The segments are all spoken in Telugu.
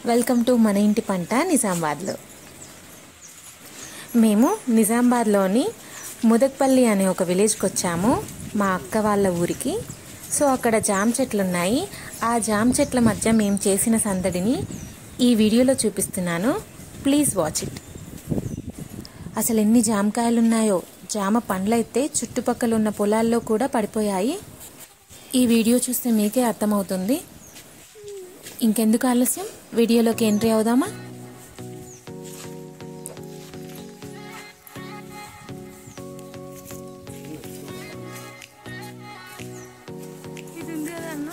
వెల్కమ్ టు మన ఇంటి పంట నిజామాబాద్లో మేము నిజామాబాద్లోని ముదక్పల్లి అనే ఒక విలేజ్కి వచ్చాము మా అక్క వాళ్ళ ఊరికి సో అక్కడ జామ చెట్లు ఉన్నాయి ఆ జామ చెట్ల మధ్య మేము చేసిన సందడిని ఈ వీడియోలో చూపిస్తున్నాను ప్లీజ్ వాచ్ ఇట్ అసలు ఎన్ని జామకాయలు ఉన్నాయో జామ పండ్లైతే చుట్టుపక్కల ఉన్న పొలాల్లో కూడా పడిపోయాయి ఈ వీడియో చూస్తే మీకే అర్థమవుతుంది ఇంకెందుకు ఆలస్యం వీడియోలోకి ఎంట్రీ అవుదామా ఇది ఉంది కదా అన్న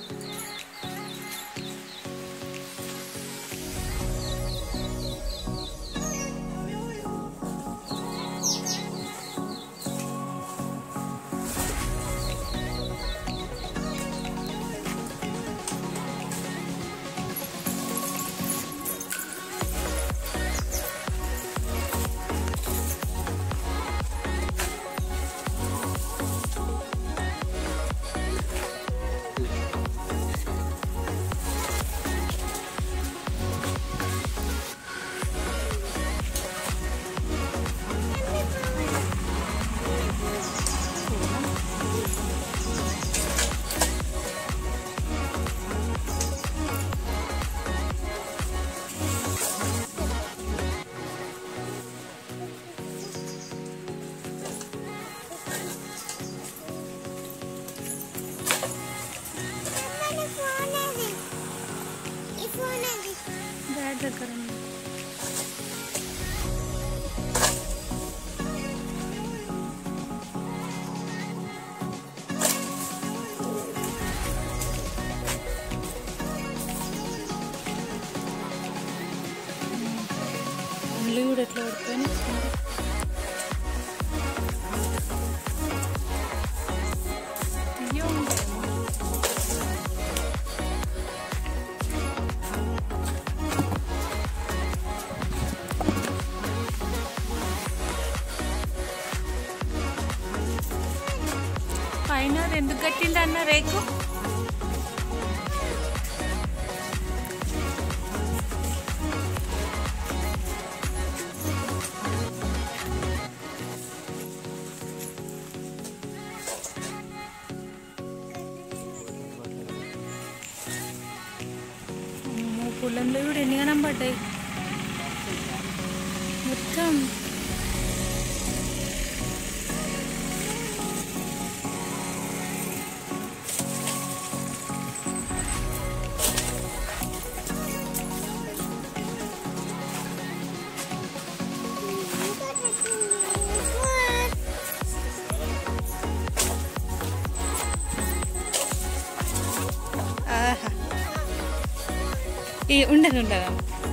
డాడ్ దగ్గర ఉంది పండ్లు కూడా ఎట్లా పడిపోయినాయి తీయ ఉంటాయేమో పైన అది ఎందుకు కట్టింది అన్న రేకు అమ్మో, పొలంలో కూడా ఎన్ని గణం పడ్డాయి మొత్తం ఆహా ఈ ఉండదు ఉండదు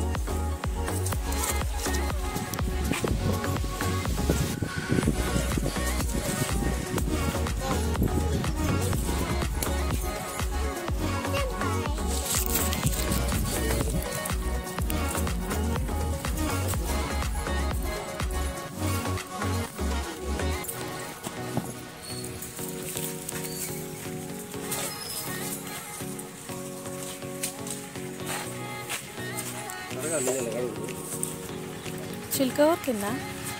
చిలుక ఊరికిందా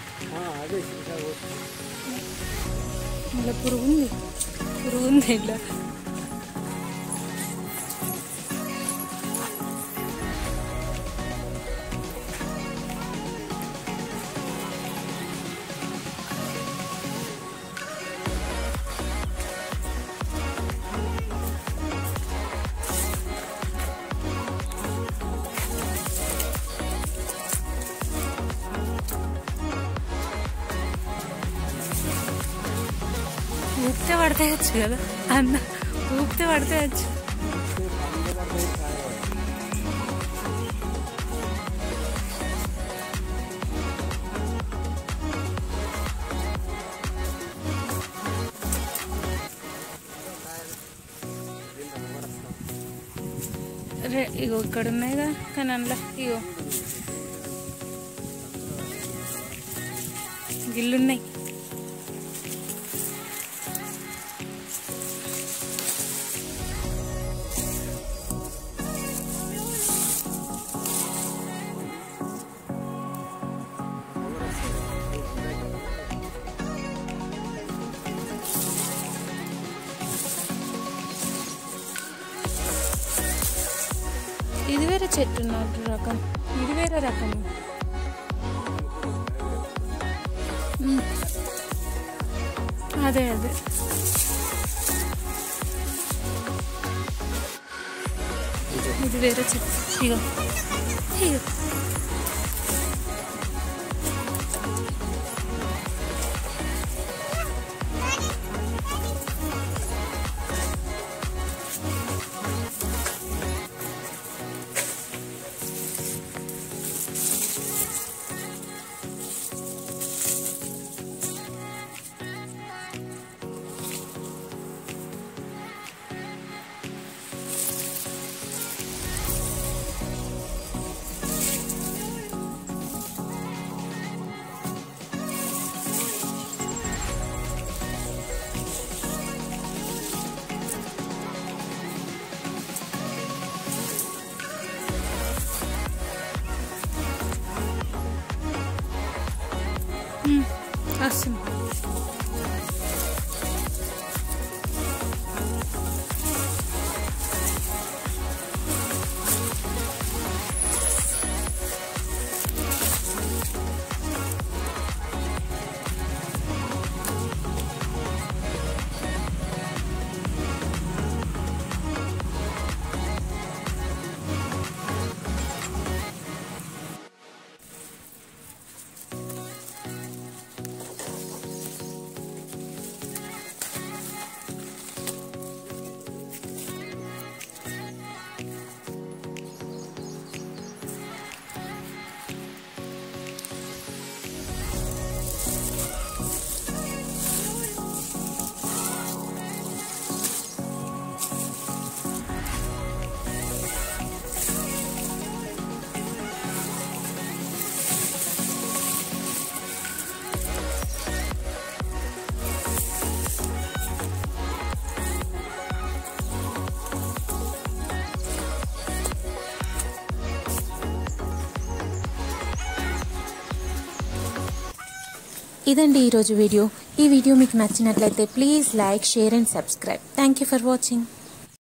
ఇలా పురుగు ఉంది పురుగు ఉంది ఇలా ఊపితే పడతాయచ్చు కదా అన్న ఊపితే పడతాయచ్చు రే ఇగో ఇక్కడ ఉన్నాయి కదా కానీ అందులో ఇగో గిల్లున్నాయి ఇది వేరే చెట్టు నాటు రకం ఇది వేరే రకం ఉమ్. అదే అదే ఇది వేరే చెట్టు ఇగో ఇగో ఉమ్. వస్తుంది ఇదండి ఈరోజు వీడియో ఈ వీడియో మీకు నచ్చినట్లయితే please like share and subscribe thank you for watching